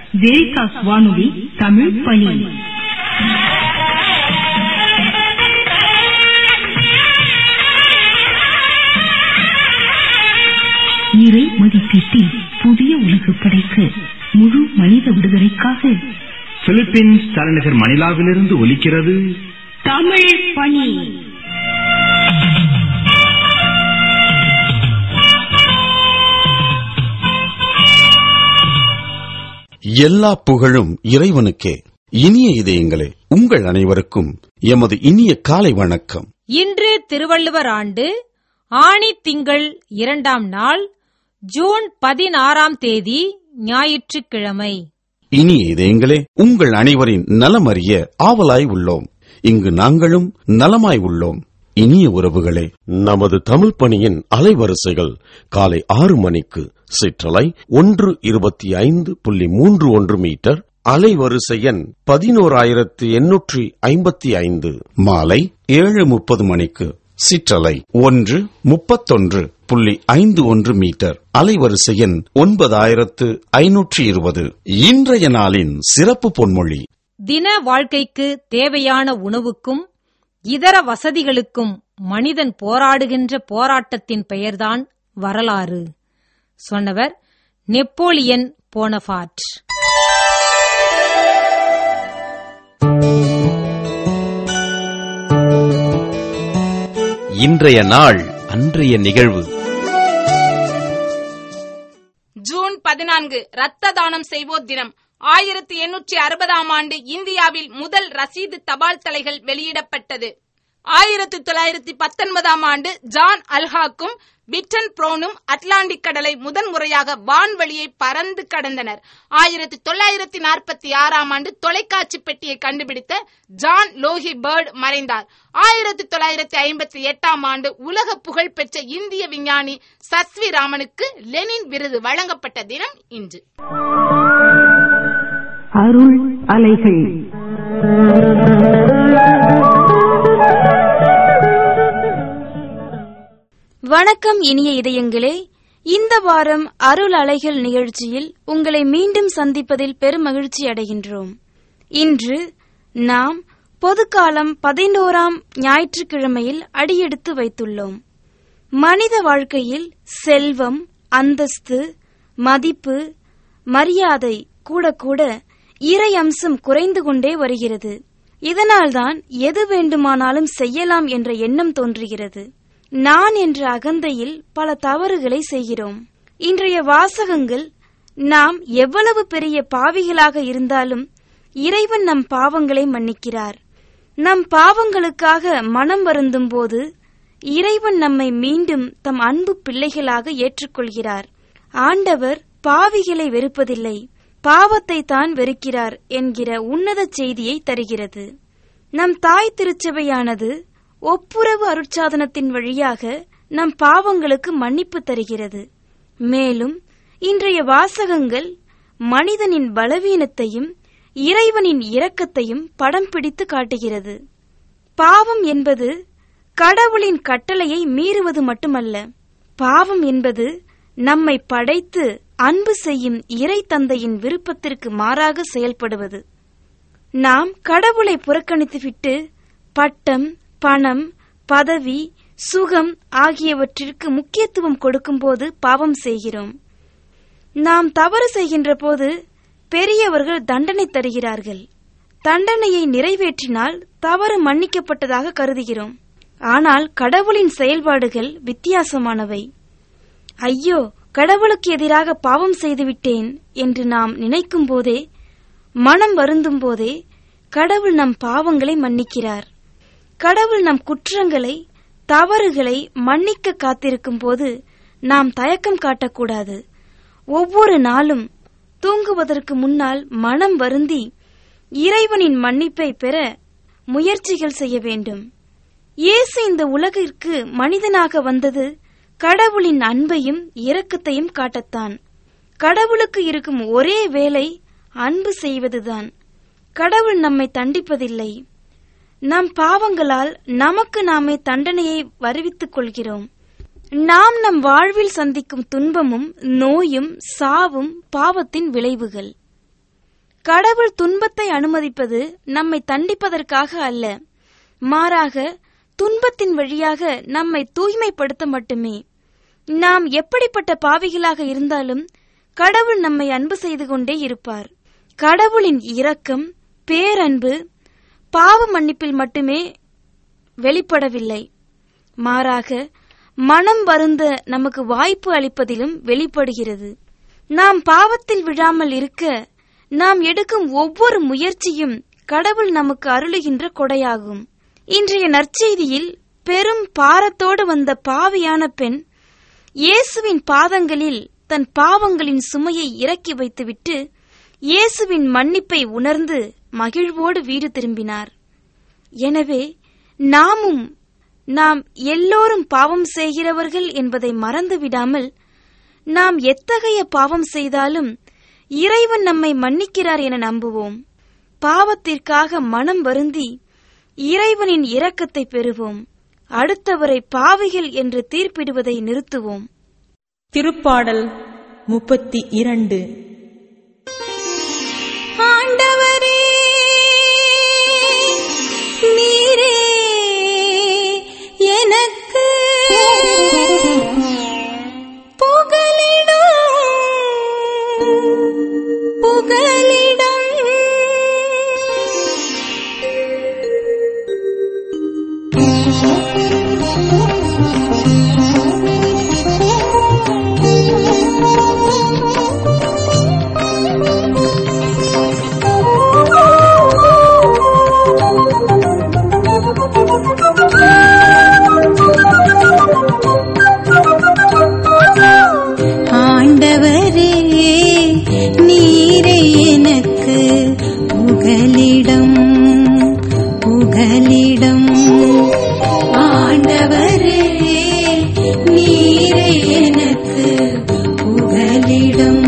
வெரிகாஸ் வானொலி தமிழ் பணி இறை மதிப்பீட்டில் புதிய உலகு படைக்க முழு மனித விடுதலைக்காக பிலிப்பீன்ஸ் தலைநகர் மணிலாவிலிருந்து ஒலிக்கிறது தமிழ் பணி எல்லா புகழும் இறைவனுக்கே இனிய இதயங்களே உங்கள் அனைவருக்கும் எமது இனிய காலை வணக்கம் இன்று திருவள்ளுவர் ஆண்டு ஆணி திங்கள் இரண்டாம் நாள் ஜூன் பதினாறாம் தேதி ஞாயிற்றுக்கிழமை இனிய இதயங்களே உங்கள் அனைவரின் நலமறிய ஆவலாய் உள்ளோம் இங்கு நாங்களும் நலமாய் உள்ளோம் இனிய உறவுகளே நமது தமிழ் பணியின் அலைவரிசைகள் காலை ஆறு மணிக்கு சிற்றலை ஒன்று இருபத்தி ஐந்து புள்ளி மூன்று ஒன்று மீட்டர் அலைவரிசை எண் பதினோராயிரத்து எண்ணூற்றி ஐம்பத்தி ஐந்து மாலை ஏழு முப்பது மணிக்கு சிற்றலை ஒன்று முப்பத்தொன்று புள்ளி ஐந்து ஒன்று மீட்டர் அலைவரிசை எண் ஒன்பதாயிரத்து ஐநூற்றி இருபது இன்றைய நாளின் சிறப்பு பொன்மொழி தின வாழ்க்கைக்கு தேவையான உணவுக்கும் இதர வசதிகளுக்கும் மனிதன் போராடுகின்ற போராட்டத்தின் பெயர்தான் வரலாறு சொன்னவர் நெப்போலியன் போனபார்ட் இன்றைய நாள் அன்றைய நிகழ்வு ஜூன் பதினான்கு ரத்த தானம் செய்வோர் தினம் ஆயிரத்தி எண்ணூற்றி அறுபதாம் ஆண்டு இந்தியாவில் முதல் ரசீது தபால் தலைகள் வெளியிடப்பட்டது ஆயிரத்தி தொள்ளாயிரத்தி பத்தொன்பதாம் ஆண்டு ஜான் அல்ஹாக்கும் பிட்டன் ப்ரோனும் அட்லாண்டிக் கடலை முதன்முறையாக வான்வழியை பறந்து கடந்தனர் ஆயிரத்தி தொள்ளாயிரத்தி நாற்பத்தி ஆறாம் ஆண்டு தொலைக்காட்சி பெட்டியை கண்டுபிடித்த ஜான் லோஹி பேர்ட் மறைந்தார் ஆயிரத்தி தொள்ளாயிரத்தி ஐம்பத்தி எட்டாம் ஆண்டு உலக புகழ்பெற்ற இந்திய விஞ்ஞானி சஸ்வி ராமனுக்கு லெனின் விருது வழங்கப்பட்ட தினம் இன்று அருள் அலைகள் வணக்கம் இனிய இதயங்களே இந்த வாரம் அருள் அலைகள் நிகழ்ச்சியில் உங்களை மீண்டும் சந்திப்பதில் பெருமகிழ்ச்சி அடைகின்றோம் இன்று நாம் பொதுக்காலம் பதினோராம் ஞாயிற்றுக்கிழமையில் அடியெடுத்து வைத்துள்ளோம் மனித வாழ்க்கையில் செல்வம் அந்தஸ்து மதிப்பு மரியாதை கூட கூட இறை அம்சம் குறைந்து கொண்டே வருகிறது இதனால்தான் எது வேண்டுமானாலும் செய்யலாம் என்ற எண்ணம் தோன்றுகிறது நான் என்ற அகந்தையில் பல தவறுகளை செய்கிறோம் இன்றைய வாசகங்கள் நாம் எவ்வளவு பெரிய பாவிகளாக இருந்தாலும் இறைவன் நம் பாவங்களை மன்னிக்கிறார் நம் பாவங்களுக்காக மனம் வருந்தும் போது இறைவன் நம்மை மீண்டும் தம் அன்பு பிள்ளைகளாக ஏற்றுக்கொள்கிறார் ஆண்டவர் பாவிகளை வெறுப்பதில்லை பாவத்தை தான் வெறுக்கிறார் என்கிற உன்னத செய்தியை தருகிறது நம் தாய் திருச்சபையானது ஒப்புரவு அருட்சாதனத்தின் வழியாக நம் பாவங்களுக்கு மன்னிப்பு தருகிறது மேலும் இன்றைய வாசகங்கள் மனிதனின் பலவீனத்தையும் இறைவனின் இரக்கத்தையும் படம் பிடித்து காட்டுகிறது பாவம் என்பது கடவுளின் கட்டளையை மீறுவது மட்டுமல்ல பாவம் என்பது நம்மை படைத்து அன்பு செய்யும் இறை தந்தையின் விருப்பத்திற்கு மாறாக செயல்படுவது நாம் கடவுளை புறக்கணித்துவிட்டு பட்டம் பணம் பதவி சுகம் ஆகியவற்றிற்கு முக்கியத்துவம் கொடுக்கும்போது பாவம் செய்கிறோம் நாம் தவறு செய்கின்ற போது பெரியவர்கள் தண்டனை தருகிறார்கள் தண்டனையை நிறைவேற்றினால் தவறு மன்னிக்கப்பட்டதாக கருதுகிறோம் ஆனால் கடவுளின் செயல்பாடுகள் வித்தியாசமானவை ஐயோ கடவுளுக்கு எதிராக பாவம் செய்துவிட்டேன் என்று நாம் நினைக்கும் போதே மனம் வருந்தும் போதே கடவுள் நம் பாவங்களை மன்னிக்கிறார் கடவுள் நம் குற்றங்களை தவறுகளை மன்னிக்க காத்திருக்கும் போது நாம் தயக்கம் காட்டக்கூடாது ஒவ்வொரு நாளும் தூங்குவதற்கு முன்னால் மனம் வருந்தி இறைவனின் மன்னிப்பை பெற முயற்சிகள் செய்ய வேண்டும் இயேசு இந்த உலகிற்கு மனிதனாக வந்தது கடவுளின் அன்பையும் இரக்கத்தையும் காட்டத்தான் கடவுளுக்கு இருக்கும் ஒரே வேலை அன்பு செய்வதுதான் கடவுள் நம்மை தண்டிப்பதில்லை நம் பாவங்களால் நமக்கு நாமே தண்டனையை வருவித்துக் கொள்கிறோம் நாம் நம் வாழ்வில் சந்திக்கும் துன்பமும் நோயும் சாவும் பாவத்தின் விளைவுகள் கடவுள் துன்பத்தை அனுமதிப்பது நம்மை தண்டிப்பதற்காக அல்ல மாறாக துன்பத்தின் வழியாக நம்மை தூய்மைப்படுத்த மட்டுமே நாம் எப்படிப்பட்ட பாவிகளாக இருந்தாலும் கடவுள் நம்மை அன்பு செய்து கொண்டே இருப்பார் கடவுளின் இரக்கம் பேரன்பு பாவ மன்னிப்பில் மட்டுமே வெளிப்படவில்லை மாறாக மனம் வருந்த நமக்கு வாய்ப்பு அளிப்பதிலும் வெளிப்படுகிறது நாம் பாவத்தில் விழாமல் இருக்க நாம் எடுக்கும் ஒவ்வொரு முயற்சியும் கடவுள் நமக்கு அருளுகின்ற கொடையாகும் இன்றைய நற்செய்தியில் பெரும் பாரத்தோடு வந்த பாவியான பெண் இயேசுவின் பாதங்களில் தன் பாவங்களின் சுமையை இறக்கி வைத்துவிட்டு இயேசுவின் மன்னிப்பை உணர்ந்து மகிழ்வோடு வீடு திரும்பினார் எனவே நாமும் நாம் எல்லோரும் பாவம் செய்கிறவர்கள் என்பதை மறந்து விடாமல் நாம் எத்தகைய பாவம் செய்தாலும் இறைவன் நம்மை மன்னிக்கிறார் என நம்புவோம் பாவத்திற்காக மனம் வருந்தி இறைவனின் இரக்கத்தை பெறுவோம் அடுத்தவரை பாவிகள் என்று தீர்ப்பிடுவதை நிறுத்துவோம் திருப்பாடல் முப்பத்தி இரண்டு ஆண்டவரே நீரே எனக்கு புகலிடம் புகலிடம் ஆண்டவரே நீரே எனக்கு புகலிடம் புகலிடம் ஆண்டவரே நீரே எனக்கு புகலிடம்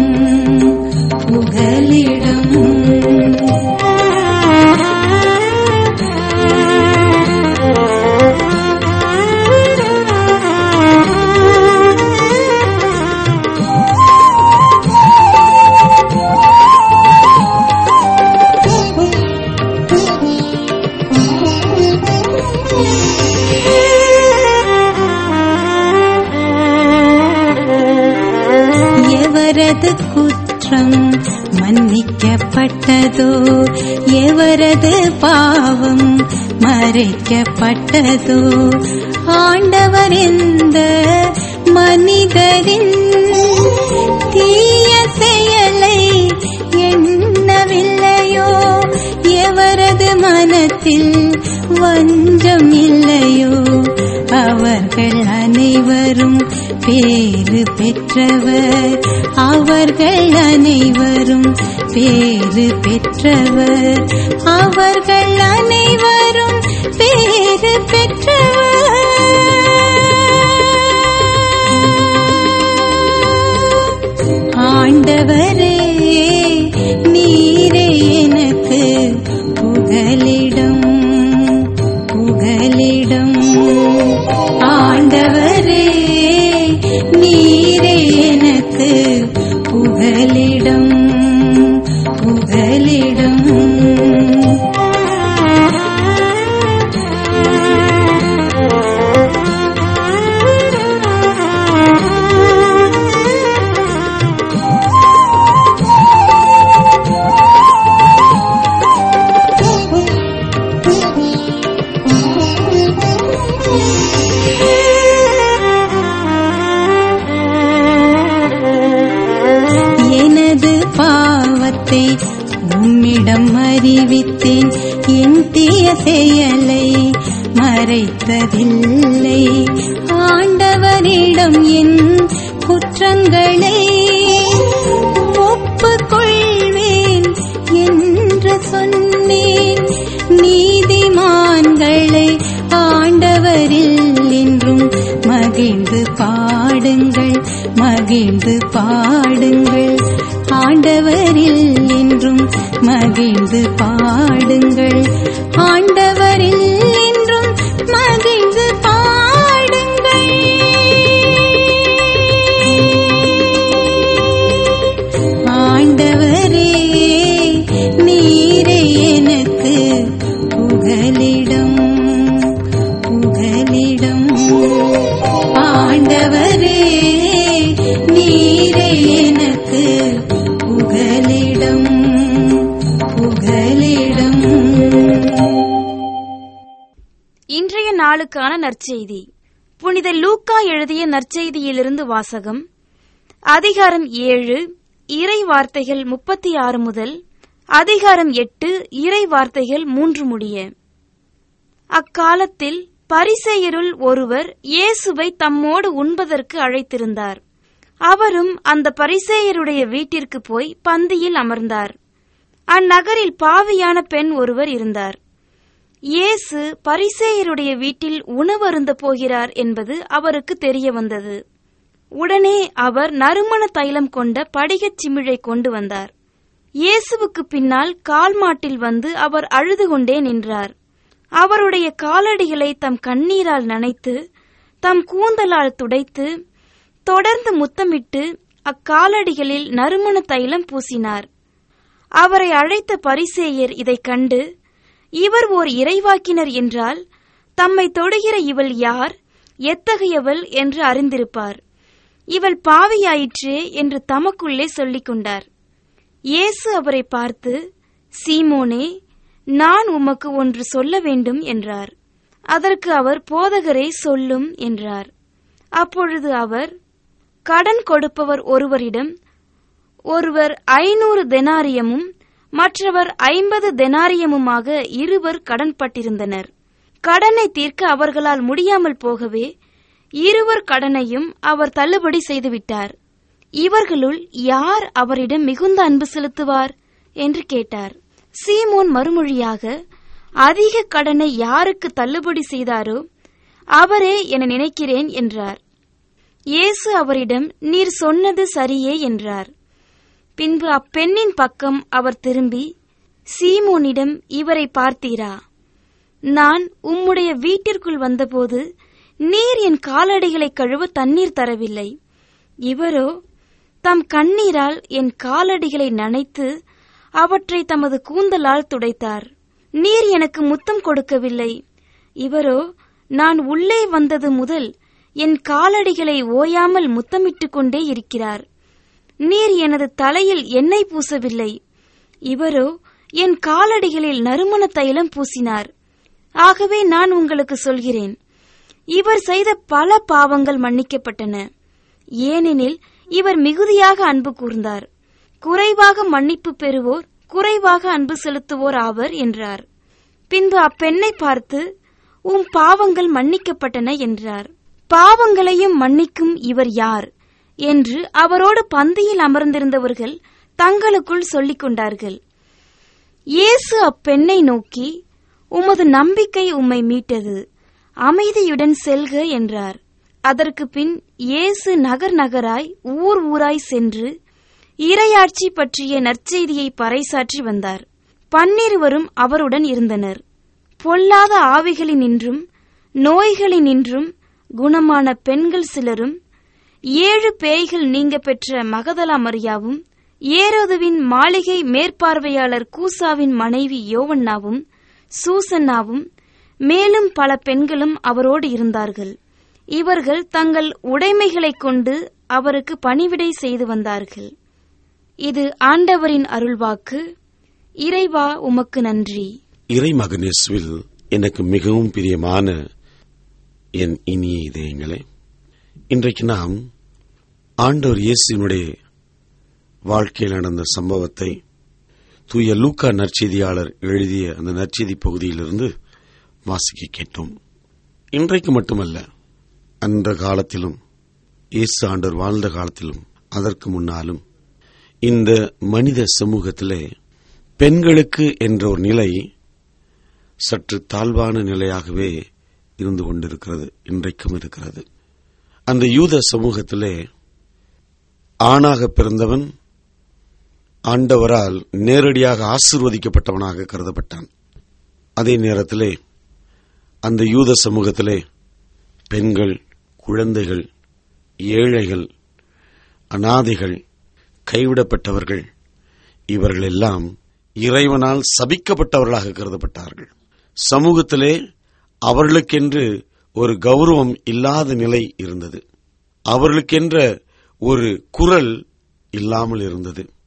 எவரது குற்றம் மன்னிக்கப்பட்டதோ எவரது பாவம் மறைக்கப்பட்டதோ ஆண்டவர் எந்த மனிதரின் தீய செயலை எண்ணவில்லையோ எவரது மனத்தில் வஞ்சம் இல்லையோ அவர்கள் அனைவரும் பேறு பெற்றவர் அவர்கள் அனைவரும் பேறு பெற்றவர் அவர்கள் அனைவரும் பேறு பெற்றவர் ஆண்டவரே நீரே எனக்கு புகலிடம் புகலிடம் ஆண்டவரே நீரே எனக்கு புகலிடம் புகலிடம் எனது பாவத்தை உம்மிடம் அறிவித்தேன் என் தீய செயலை மறைத்ததில்லை ஆண்டவரிடம் என் குற்றங்களை ஒப்புக்கொள்வேன் என்று சொன்னேன் நீதிமான்களை ஆண்டவரில் என்றும் மகிழ்ந்து பாடுங்கள் மகிழ்ந்து பாடுங்கள் ஆண்டவரில் என்றும் மகிழ்ந்து பாடுங்கள் ஆண்டவரில் என்றும் மகிழ்ந்து பாடுங்கள் ஆண்டவரே தேடும் இன்றைய நாளுக்கான நற்செய்தி புனித லூக்கா எழுதிய நற்செய்தியிலிருந்து வாசகம் அதிகாரம் ஏழு இறை வார்த்தைகள் முப்பத்தி ஆறு முதல் அதிகாரம் எட்டு இறை வார்த்தைகள் மூன்று முடிய அக்காலத்தில் பரிசேயருள் ஒருவர் இயேசுவை தம்மோடு உண்பதற்கு அழைத்திருந்தார் அவரும் அந்த பரிசேயருடைய வீட்டிற்கு போய் பந்தியில் அமர்ந்தார் அந்நகரில் பாவியான பெண் ஒருவர் இருந்தார் இயேசு பரிசேயருடைய வீட்டில் உணவருந்த போகிறார் என்பது அவருக்கு தெரிய வந்தது உடனே அவர் நறுமண தைலம் கொண்ட படிகச் சிமிழை கொண்டு வந்தார் இயேசுவுக்கு பின்னால் கால் மாட்டில் வந்து அவர் அழுது கொண்டே நின்றார் அவருடைய காலடிகளை தம் கண்ணீரால் நனைத்து தம் கூந்தலால் துடைத்து தொடர்ந்து முத்தமிட்டு அக்காலடிகளில் நறுமண தைலம் பூசினார் அவரை அழைத்த பரிசேயர் இதைக் கண்டு இவர் ஓர் இறைவாக்கினர் என்றால் தம்மை தொடுகிற இவள் யார் எத்தகையவள் என்று அறிந்திருப்பார் இவள் பாவியாயிற்றே என்று தமக்குள்ளே சொல்லிக் கொண்டார் இயேசு அவரை பார்த்து சீமோனே நான் உமக்கு ஒன்று சொல்ல வேண்டும் என்றார் அதற்கு அவர் போதகரே சொல்லும் என்றார் அப்பொழுது அவர் கடன் கொடுப்பவர் ஒருவரிடம் ஒருவர் ஐநூறு தெனாரியமும் மற்றவர் ஐம்பது தெனாரியமுமாக இருவர் கடன்பட்டிருந்தனர் கடனை தீர்க்க அவர்களால் முடியாமல் போகவே இருவர் கடனையும் அவர் தள்ளுபடி செய்துவிட்டார் இவர்களுள் யார் அவரிடம் மிகுந்த அன்பு செலுத்துவார் என்று கேட்டார் சீமோன் மறுமொழியாக அதிக கடனை யாருக்கு தள்ளுபடி செய்தாரோ அவரே என நினைக்கிறேன் என்றார் இயேசு அவரிடம் நீர் சொன்னது சரியே என்றார் பின்பு அப்பெண்ணின் பக்கம் அவர் திரும்பி சீமோனிடம் இவரை பார்த்தீரா நான் உம்முடைய வீட்டிற்குள் வந்தபோது நீர் என் காலடிகளை கழுவ தண்ணீர் தரவில்லை இவரோ தம் கண்ணீரால் என் காலடிகளை நனைத்து அவற்றை தமது கூந்தலால் துடைத்தார் நீர் எனக்கு முத்தம் கொடுக்கவில்லை இவரோ நான் உள்ளே வந்தது முதல் என் காலடிகளை ஓயாமல் முத்தமிட்டுக் கொண்டே இருக்கிறார் நீர் எனது தலையில் எண்ணெய் பூசவில்லை இவரோ என் காலடிகளில் நறுமண தைலம் பூசினார் ஆகவே நான் உங்களுக்கு சொல்கிறேன் இவர் செய்த பல பாவங்கள் மன்னிக்கப்பட்டன ஏனெனில் இவர் மிகுதியாக அன்பு கூர்ந்தார் குறைவாக மன்னிப்பு பெறுவோர் குறைவாக அன்பு செலுத்துவோர் ஆவர் என்றார் பின்பு அப்பெண்ணை பார்த்து உம் பாவங்கள் மன்னிக்கப்பட்டன என்றார் பாவங்களையும் மன்னிக்கும் இவர் யார் என்று அவரோடு பந்தியில் அமர்ந்திருந்தவர்கள் தங்களுக்குள் சொல்லிக் கொண்டார்கள் இயேசு அப்பெண்ணை நோக்கி உமது நம்பிக்கை உம்மை மீட்டது அமைதியுடன் செல்க என்றார் அதற்கு பின் இயேசு நகர் நகராய் ஊர் ஊராய் சென்று இரையாட்சி பற்றிய நற்செய்தியை பறைசாற்றி வந்தார் பன்னிருவரும் அவருடன் இருந்தனர் பொல்லாத ஆவிகளினின்றும் நோய்களினின்றும் குணமான பெண்கள் சிலரும் ஏழு பேய்கள் நீங்க பெற்ற மகதலா மரியாவும் ஏரோதுவின் மாளிகை மேற்பார்வையாளர் கூசாவின் மனைவி யோவன்னாவும் சூசன்னாவும் மேலும் பல பெண்களும் அவரோடு இருந்தார்கள் இவர்கள் தங்கள் உடைமைகளைக் கொண்டு அவருக்கு பணிவிடை செய்து வந்தார்கள் இது ஆண்டவரின் அருள்வாக்கு இறைவா உமக்கு நன்றி இறைமகனேசுவில் எனக்கு மிகவும் பிரியமான என் இனிய இதயங்களே இன்றைக்கு நாம் ஆண்டவர் இயேசுவினுடைய வாழ்க்கையில் நடந்த சம்பவத்தை தூய லூக்கா நற்செய்தியாளர் எழுதிய அந்த நற்செய்தி பகுதியிலிருந்து வாசிக்க கேட்டோம் இன்றைக்கு மட்டுமல்ல அந்த காலத்திலும் இயேசு ஆண்டவர் வாழ்ந்த காலத்திலும் அதற்கு முன்னாலும் இந்த மனித சமூகத்திலே பெண்களுக்கு என்ற ஒரு நிலை சற்று தாழ்வான நிலையாகவே இருந்து கொண்டிருக்கிறது இன்றைக்கும் இருக்கிறது அந்த யூத சமூகத்திலே ஆணாக பிறந்தவன் ஆண்டவரால் நேரடியாக ஆசிர்வதிக்கப்பட்டவனாக கருதப்பட்டான் அதே நேரத்திலே அந்த யூத சமூகத்திலே பெண்கள் குழந்தைகள் ஏழைகள் அனாதைகள் கைவிடப்பட்டவர்கள் இவர்களெல்லாம் இறைவனால் சபிக்கப்பட்டவர்களாக கருதப்பட்டார்கள் சமூகத்திலே அவர்களுக்கென்று ஒரு கௌரவம் இல்லாத நிலை இருந்தது அவர்களுக்கென்ற ஒரு குரல் இல்லாமல் இருந்தது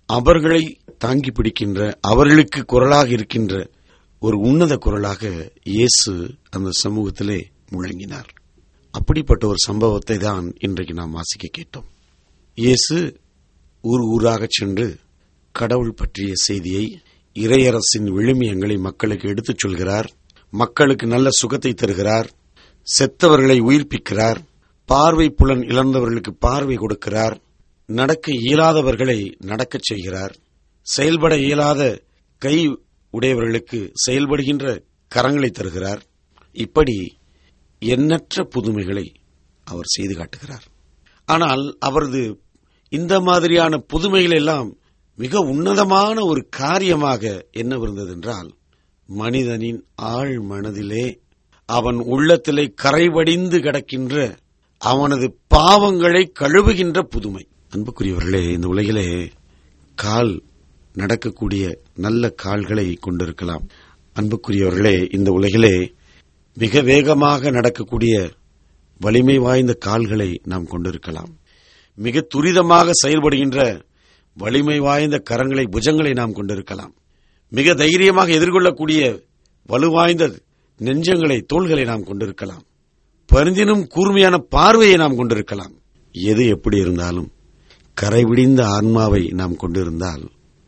அவர்களை தாங்கி பிடிக்கின்ற அவர்களுக்கு குரலாக இருக்கின்ற ஒரு உன்னத குரலாக இயேசு அந்த சமூகத்திலே முழங்கினார் அப்படிப்பட்ட ஒரு சம்பவத்தை தான் இன்றைக்கு நாம் வாசிக்க கேட்டோம் இயேசு ஊர் ஊராக சென்று கடவுள் பற்றிய செய்தியை இறையரசின் விழுமியங்களை மக்களுக்கு எடுத்துச் சொல்கிறார் மக்களுக்கு நல்ல சுகத்தை தருகிறார் செத்தவர்களை உயிர்ப்பிக்கிறார் பார்வை புலன் இழந்தவர்களுக்கு பார்வை கொடுக்கிறார் நடக்க இயலாதவர்களை நடக்கச் செய்கிறார் செயல்பட இயலாத கை உடையவர்களுக்கு செயல்படுகின்ற கரங்களை தருகிறார் இப்படி எண்ணற்ற புதுமைகளை அவர் செய்து காட்டுகிறார் ஆனால் அவரது இந்த மாதிரியான புதுமைகள் எல்லாம் மிக உன்னதமான ஒரு காரியமாக என்னவிருந்தது என்றால் மனிதனின் ஆழ் மனதிலே அவன் உள்ளத்திலே கரைவடிந்து கிடக்கின்ற அவனது பாவங்களை கழுவுகின்ற புதுமை அன்புக்குரியவர்களே இந்த உலகிலே கால் நடக்கக்கூடிய நல்ல கால்களை கொண்டிருக்கலாம் அன்புக்குரியவர்களே இந்த உலகிலே மிக வேகமாக நடக்கக்கூடிய வலிமை வாய்ந்த கால்களை நாம் கொண்டிருக்கலாம் மிக துரிதமாக செயல்படுகின்ற வலிமை வாய்ந்த கரங்களை புஜங்களை நாம் கொண்டிருக்கலாம் மிக தைரியமாக எதிர்கொள்ளக்கூடிய வலுவாய்ந்த நெஞ்சங்களை தோள்களை நாம் கொண்டிருக்கலாம் பரிந்தினும் கூர்மையான பார்வையை நாம் கொண்டிருக்கலாம் எது எப்படி இருந்தாலும் கரைவிடிந்த ஆன்மாவை நாம் கொண்டிருந்தால்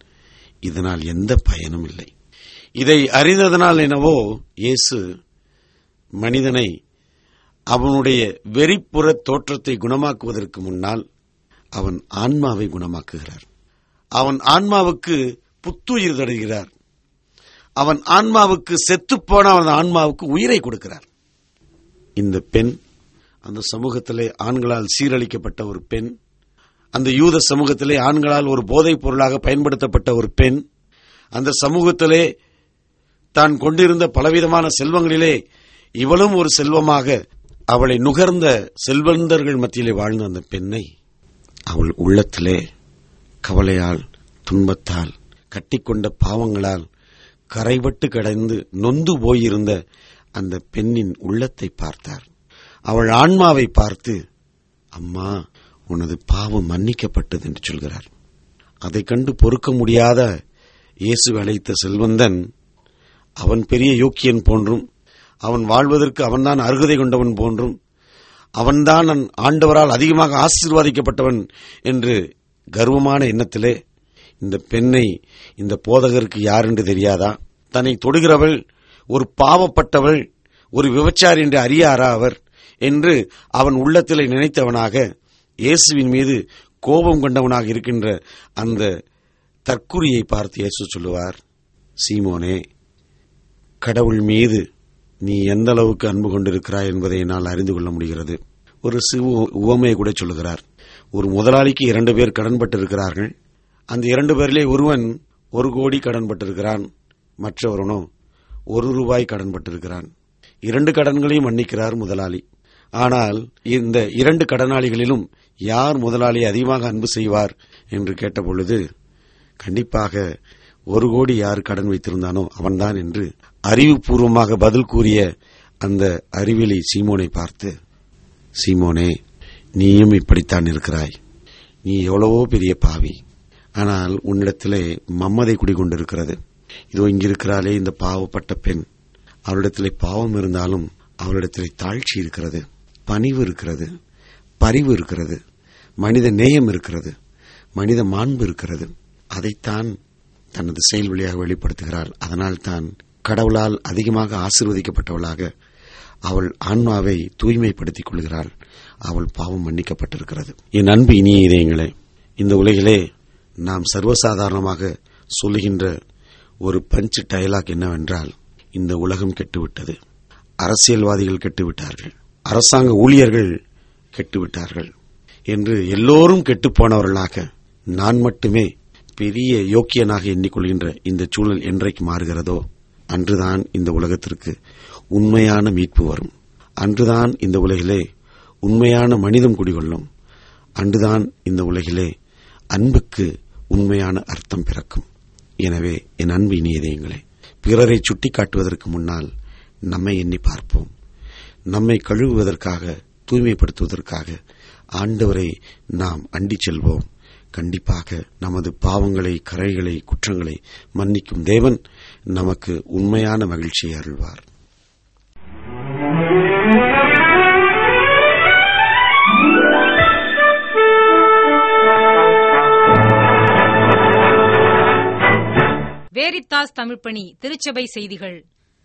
இதனால் எந்த பயனும் இல்லை இதை அறிந்ததனால் என்னவோ இயேசு மனிதனை அவனுடைய வெறிப்புற தோற்றத்தை குணமாக்குவதற்கு முன்னால் அவன் ஆன்மாவை குணமாக்குகிறார் அவன் ஆன்மாவுக்கு புத்துயிர் தருகிறார் அவன் ஆன்மாவுக்கு செத்துப்போன அவன் ஆன்மாவுக்கு உயிரை கொடுக்கிறார் இந்த பெண் அந்த சமூகத்திலே ஆண்களால் சீரழிக்கப்பட்ட ஒரு பெண் அந்த யூத சமூகத்திலே ஆண்களால் ஒரு போதைப் பொருளாக பயன்படுத்தப்பட்ட ஒரு பெண் அந்த சமூகத்திலே தான் கொண்டிருந்த பலவிதமான செல்வங்களிலே இவளும் ஒரு செல்வமாக அவளை நுகர்ந்த செல்வந்தர்கள் மத்தியிலே வாழ்ந்த அந்த பெண்ணை அவள் உள்ளத்திலே கவலையால் துன்பத்தால் கட்டிக்கொண்ட பாவங்களால் கரைபட்டு கடந்து நொந்து போயிருந்த அந்த பெண்ணின் உள்ளத்தை பார்த்தார் அவள் ஆன்மாவை பார்த்து அம்மா உனது பாவம் மன்னிக்கப்பட்டது என்று சொல்கிறார் அதைக் கண்டு பொறுக்க முடியாத இயேசு அழைத்த செல்வந்தன் அவன் பெரிய யோக்கியன் போன்றும் அவன் வாழ்வதற்கு அவன்தான் அருகதை கொண்டவன் போன்றும் அவன்தான் ஆண்டவரால் அதிகமாக ஆசீர்வாதிக்கப்பட்டவன் என்று கர்வமான எண்ணத்திலே இந்த பெண்ணை இந்த போதகருக்கு யார் என்று தெரியாதா தன்னை தொடுகிறவள் ஒரு பாவப்பட்டவள் ஒரு விபச்சாரி என்று அறியாரா அவர் என்று அவன் உள்ளத்திலே நினைத்தவனாக இயேசுவின் மீது கோபம் கொண்டவனாக இருக்கின்ற அந்த தற்குறியை பார்த்து இயேசு சொல்லுவார் சீமோனே கடவுள் மீது நீ எந்த அளவுக்கு அன்பு கொண்டிருக்கிறாய் என்பதை என்னால் அறிந்து கொள்ள முடிகிறது ஒரு சிறு உவமையை கூட சொல்லுகிறார் ஒரு முதலாளிக்கு இரண்டு பேர் கடன்பட்டிருக்கிறார்கள் அந்த இரண்டு பேரிலே ஒருவன் ஒரு கோடி கடன்பட்டிருக்கிறான் மற்றவரனோ ஒரு ரூபாய் கடன்பட்டிருக்கிறான் இரண்டு கடன்களையும் மன்னிக்கிறார் முதலாளி ஆனால் இந்த இரண்டு கடனாளிகளிலும் யார் முதலாளி அதிகமாக அன்பு செய்வார் என்று கேட்டபொழுது கண்டிப்பாக ஒரு கோடி யார் கடன் வைத்திருந்தானோ அவன்தான் என்று அறிவுபூர்வமாக பதில் கூறிய அந்த அறிவிலி சீமோனை பார்த்து சீமோனே நீயும் இப்படித்தான் இருக்கிறாய் நீ எவ்வளவோ பெரிய பாவி ஆனால் உன்னிடத்திலே மம்மதை குடிகொண்டிருக்கிறது இதோ இங்கிருக்கிறாளே இந்த பாவப்பட்ட பெண் அவளிடத்திலே பாவம் இருந்தாலும் அவளிடத்திலே தாழ்ச்சி இருக்கிறது பணிவு இருக்கிறது பரிவு இருக்கிறது மனித நேயம் இருக்கிறது மனித மாண்பு இருக்கிறது அதைத்தான் தனது செயல் வழியாக வெளிப்படுத்துகிறாள் அதனால் தான் கடவுளால் அதிகமாக ஆசிர்வதிக்கப்பட்டவளாக அவள் ஆன்மாவை தூய்மைப்படுத்திக் கொள்கிறாள் அவள் பாவம் மன்னிக்கப்பட்டிருக்கிறது என் அன்பு இனிய இதயங்களே இந்த உலகிலே நாம் சர்வசாதாரணமாக சொல்லுகின்ற ஒரு பஞ்ச் டயலாக் என்னவென்றால் இந்த உலகம் கெட்டுவிட்டது அரசியல்வாதிகள் கெட்டுவிட்டார்கள் அரசாங்க ஊழியர்கள் கெட்டுவிட்டார்கள் என்று எல்லோரும் கெட்டுப்போனவர்களாக நான் மட்டுமே பெரிய யோக்கியனாக எண்ணிக்கொள்கின்ற இந்த சூழல் என்றைக்கு மாறுகிறதோ அன்றுதான் இந்த உலகத்திற்கு உண்மையான மீட்பு வரும் அன்றுதான் இந்த உலகிலே உண்மையான மனிதம் குடிகொள்ளும் அன்றுதான் இந்த உலகிலே அன்புக்கு உண்மையான அர்த்தம் பிறக்கும் எனவே என் அன்பு இனியதயங்களே பிறரை சுட்டிக்காட்டுவதற்கு முன்னால் நம்மை எண்ணி பார்ப்போம் நம்மை கழுவுவதற்காக தூய்மைப்படுத்துவதற்காக ஆண்டவரை நாம் அண்டிச் செல்வோம் கண்டிப்பாக நமது பாவங்களை கரைகளை குற்றங்களை மன்னிக்கும் தேவன் நமக்கு உண்மையான மகிழ்ச்சியை அருள்வார் வேரித்தாஸ் தமிழ்ப்பணி திருச்சபை செய்திகள்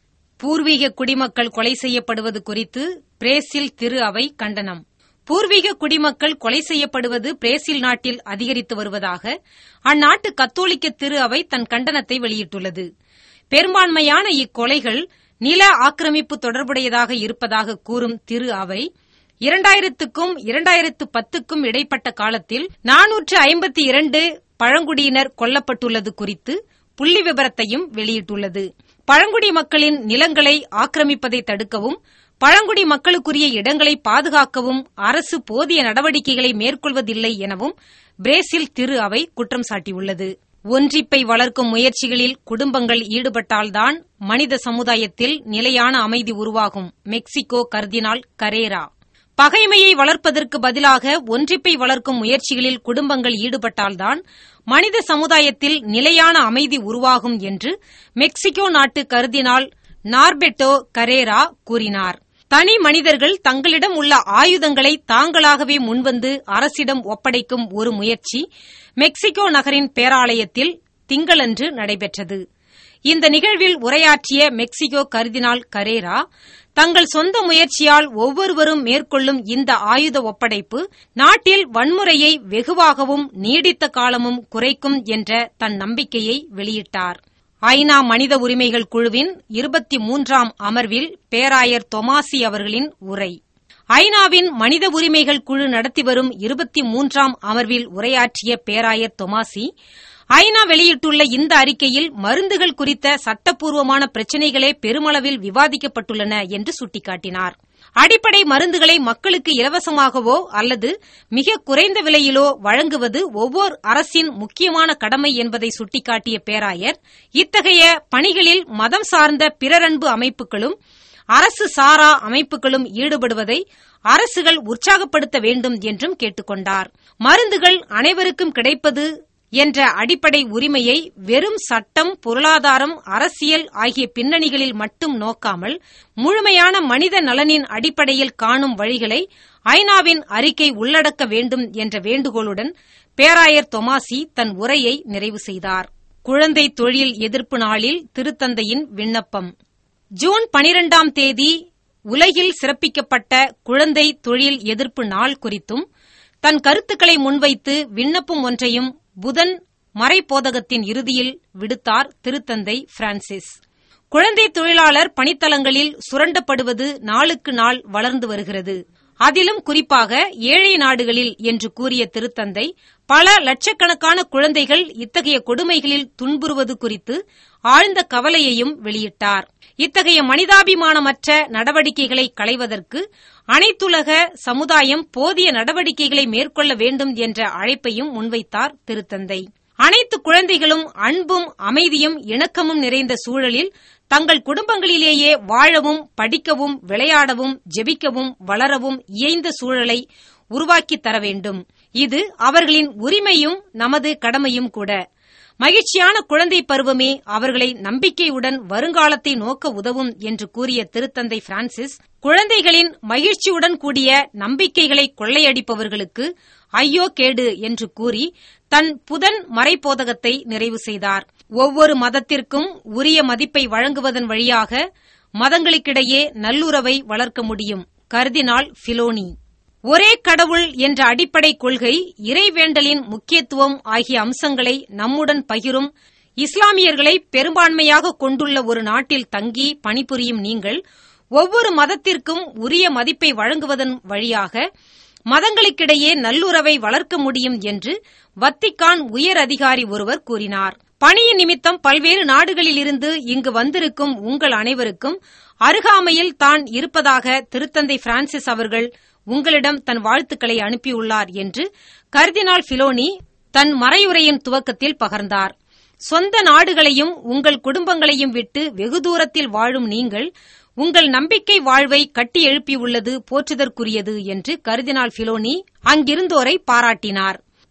பூர்வீக குடிமக்கள் கொலை செய்யப்படுவது குறித்து பிரேசில் திரு அவை கண்டனம் பூர்வீக குடிமக்கள் கொலை செய்யப்படுவது பிரேசில் நாட்டில் அதிகரித்து வருவதாக அந்நாட்டு கத்தோலிக்க திரு அவை தன் கண்டனத்தை வெளியிட்டுள்ளது பெரும்பான்மையான இக்கொலைகள் நில ஆக்கிரமிப்பு தொடர்புடையதாக இருப்பதாக கூறும் திரு அவை இரண்டாயிரத்துக்கும் இரண்டாயிரத்து பத்துக்கும் இடைப்பட்ட காலத்தில் நானூற்று ஐம்பத்தி இரண்டு பழங்குடியினர் கொல்லப்பட்டுள்ளது குறித்து புள்ளி விவரத்தையும் வெளியிட்டுள்ளது பழங்குடி மக்களின் நிலங்களை ஆக்கிரமிப்பதை தடுக்கவும் பழங்குடி மக்களுக்குரிய இடங்களை பாதுகாக்கவும் அரசு போதிய நடவடிக்கைகளை மேற்கொள்வதில்லை எனவும் பிரேசில் திரு அவை குற்றம் சாட்டியுள்ளது ஒன்றிப்பை வளர்க்கும் முயற்சிகளில் குடும்பங்கள் ஈடுபட்டால்தான் மனித சமுதாயத்தில் நிலையான அமைதி உருவாகும் மெக்சிகோ கர்தினால் கரேரா பகைமையை வளர்ப்பதற்கு பதிலாக ஒன்றிப்பை வளர்க்கும் முயற்சிகளில் குடும்பங்கள் ஈடுபட்டால்தான் மனித சமுதாயத்தில் நிலையான அமைதி உருவாகும் என்று மெக்சிகோ நாட்டு கருதினால் நார்பெட்டோ கரேரா கூறினார் தனி மனிதர்கள் தங்களிடம் உள்ள ஆயுதங்களை தாங்களாகவே முன்வந்து அரசிடம் ஒப்படைக்கும் ஒரு முயற்சி மெக்சிகோ நகரின் பேராலயத்தில் திங்களன்று நடைபெற்றது இந்த நிகழ்வில் உரையாற்றிய மெக்சிகோ கருதினால் கரேரா தங்கள் சொந்த முயற்சியால் ஒவ்வொருவரும் மேற்கொள்ளும் இந்த ஆயுத ஒப்படைப்பு நாட்டில் வன்முறையை வெகுவாகவும் நீடித்த காலமும் குறைக்கும் என்ற தன் நம்பிக்கையை வெளியிட்டார் ஐநா மனித உரிமைகள் குழுவின் இருபத்தி மூன்றாம் அமர்வில் பேராயர் தொமாசி அவர்களின் உரை ஐநாவின் மனித உரிமைகள் குழு நடத்தி வரும் இருபத்தி மூன்றாம் அமர்வில் உரையாற்றிய பேராயர் தொமாசி ஐநா வெளியிட்டுள்ள இந்த அறிக்கையில் மருந்துகள் குறித்த சட்டப்பூர்வமான பிரச்சினைகளே பெருமளவில் விவாதிக்கப்பட்டுள்ளன என்று சுட்டிக்காட்டினார் அடிப்படை மருந்துகளை மக்களுக்கு இலவசமாகவோ அல்லது மிக குறைந்த விலையிலோ வழங்குவது ஒவ்வொரு அரசின் முக்கியமான கடமை என்பதை சுட்டிக்காட்டிய பேராயர் இத்தகைய பணிகளில் மதம் சார்ந்த பிறரன்பு அமைப்புகளும் அரசு சாரா அமைப்புகளும் ஈடுபடுவதை அரசுகள் உற்சாகப்படுத்த வேண்டும் என்றும் கேட்டுக் கொண்டார் மருந்துகள் அனைவருக்கும் கிடைப்பது என்ற அடிப்படை உரிமையை வெறும் சட்டம் பொருளாதாரம் அரசியல் ஆகிய பின்னணிகளில் மட்டும் நோக்காமல் முழுமையான மனித நலனின் அடிப்படையில் காணும் வழிகளை ஐநாவின் அறிக்கை உள்ளடக்க வேண்டும் என்ற வேண்டுகோளுடன் பேராயர் தொமாசி தன் உரையை நிறைவு செய்தார் குழந்தை தொழில் எதிர்ப்பு நாளில் திருத்தந்தையின் விண்ணப்பம் ஜூன் பனிரெண்டாம் தேதி உலகில் சிறப்பிக்கப்பட்ட குழந்தை தொழில் எதிர்ப்பு நாள் குறித்தும் தன் கருத்துக்களை முன்வைத்து விண்ணப்பம் ஒன்றையும் புதன் மறைப்போதகத்தின் இறுதியில் விடுத்தார் திருத்தந்தை பிரான்சிஸ் குழந்தை தொழிலாளர் பணித்தளங்களில் சுரண்டப்படுவது நாளுக்கு நாள் வளர்ந்து வருகிறது அதிலும் குறிப்பாக ஏழை நாடுகளில் என்று கூறிய திருத்தந்தை பல லட்சக்கணக்கான குழந்தைகள் இத்தகைய கொடுமைகளில் துன்புறுவது குறித்து ஆழ்ந்த கவலையையும் வெளியிட்டார் இத்தகைய மனிதாபிமானமற்ற நடவடிக்கைகளை களைவதற்கு அனைத்துலக சமுதாயம் போதிய நடவடிக்கைகளை மேற்கொள்ள வேண்டும் என்ற அழைப்பையும் முன்வைத்தார் திருத்தந்தை அனைத்து குழந்தைகளும் அன்பும் அமைதியும் இணக்கமும் நிறைந்த சூழலில் தங்கள் குடும்பங்களிலேயே வாழவும் படிக்கவும் விளையாடவும் ஜெபிக்கவும் வளரவும் இயைந்த சூழலை உருவாக்கித் தர வேண்டும் இது அவர்களின் உரிமையும் நமது கடமையும் கூட மகிழ்ச்சியான குழந்தை பருவமே அவர்களை நம்பிக்கையுடன் வருங்காலத்தை நோக்க உதவும் என்று கூறிய திருத்தந்தை பிரான்சிஸ் குழந்தைகளின் மகிழ்ச்சியுடன் கூடிய நம்பிக்கைகளை கொள்ளையடிப்பவர்களுக்கு ஐயோ கேடு என்று கூறி தன் புதன் மறைப்போதகத்தை நிறைவு செய்தார் ஒவ்வொரு மதத்திற்கும் உரிய மதிப்பை வழங்குவதன் வழியாக மதங்களுக்கிடையே நல்லுறவை வளர்க்க முடியும் கர்தினால் பிலோனி ஒரே கடவுள் என்ற அடிப்படை கொள்கை இறைவேண்டலின் முக்கியத்துவம் ஆகிய அம்சங்களை நம்முடன் பகிரும் இஸ்லாமியர்களை பெரும்பான்மையாக கொண்டுள்ள ஒரு நாட்டில் தங்கி பணிபுரியும் நீங்கள் ஒவ்வொரு மதத்திற்கும் உரிய மதிப்பை வழங்குவதன் வழியாக மதங்களுக்கிடையே நல்லுறவை வளர்க்க முடியும் என்று வத்திக்கான் உயர் அதிகாரி ஒருவர் கூறினார் பணியின் நிமித்தம் பல்வேறு நாடுகளிலிருந்து இங்கு வந்திருக்கும் உங்கள் அனைவருக்கும் அருகாமையில் தான் இருப்பதாக திருத்தந்தை பிரான்சிஸ் அவர்கள் உங்களிடம் தன் வாழ்த்துக்களை அனுப்பியுள்ளார் என்று கர்தினால் பிலோனி தன் மறையுரையின் துவக்கத்தில் பகர்ந்தார் சொந்த நாடுகளையும் உங்கள் குடும்பங்களையும் விட்டு வெகு தூரத்தில் வாழும் நீங்கள் உங்கள் நம்பிக்கை வாழ்வை கட்டி எழுப்பியுள்ளது போற்றுதற்குரியது என்று கருதினால் பிலோனி அங்கிருந்தோரை பாராட்டினார்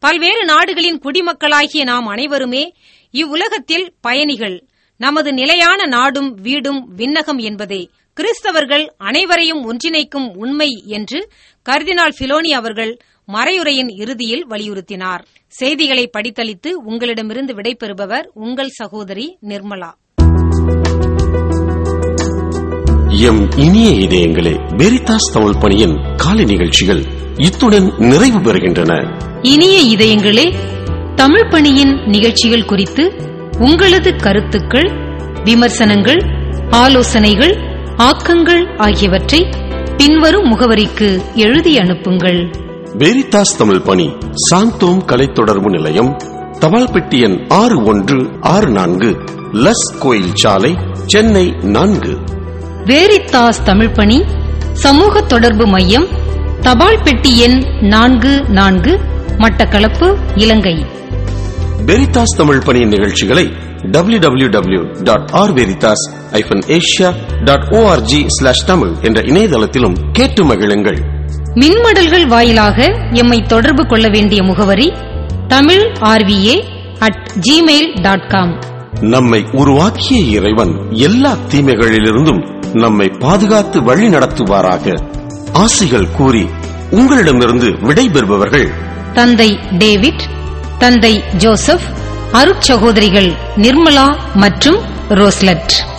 பல்வேறு நாடுகளின் குடிமக்களாகிய நாம் அனைவருமே இவ்வுலகத்தில் பயணிகள் நமது நிலையான நாடும் வீடும் விண்ணகம் என்பதே கிறிஸ்தவர்கள் அனைவரையும் ஒன்றிணைக்கும் உண்மை என்று கர்தினால் பிலோனி அவர்கள் மறையுரையின் இறுதியில் வலியுறுத்தினார் செய்திகளை படித்தளித்து உங்களிடமிருந்து விடைபெறுபவர் உங்கள் சகோதரி நிர்மலா எம் இனிய இதயங்களே வெரிதாஸ் தமிழ் பணியின் காலை நிகழ்ச்சிகள் இத்துடன் நிறைவு பெறுகின்றன இனிய இதயங்களே தமிழ் பணியின் நிகழ்ச்சிகள் குறித்து உங்களது கருத்துக்கள் விமர்சனங்கள் ஆலோசனைகள் ஆக்கங்கள் ஆகியவற்றை பின்வரும் முகவரிக்கு எழுதி அனுப்புங்கள் வெரிதாஸ் தமிழ் பணி சாந்தோம் கலை தொடர்பு நிலையம் தபால் பெட்டி எண் ஆறு ஒன்று ஆறு நான்கு லஸ் கோயில் சாலை சென்னை நான்கு வேரித்தாஸ் தமிழ் பணி சமூக தொடர்பு மையம் தபால் பெட்டி எண் நான்கு நான்கு மட்டக்களப்பு இலங்கை வெரிதாஸ் தமிழ் பணியின் நிகழ்ச்சிகளை W W W dot R Veritas hyphen Asia dot org slash Tamil என்ற இணையதளத்திலும் கேட்டு மகிழுங்கள் மின்மடல்கள் வாயிலாக எம்மை தொடர்பு கொள்ள வேண்டிய முகவரி Tamil RVA at Gmail dot com நம்மை உருவாக்கிய இறைவன் எல்லா தீமைகளிலிருந்தும் நம்மை பாதுகாத்து வழி நடத்துவாராக ஆசிகள் கூறி உங்களிடமிருந்து விடைபெறுபவர்கள் தந்தை டேவிட் தந்தை ஜோசப் அருட்சகோதரிகள் நிர்மலா மற்றும் ரோஸ்லட்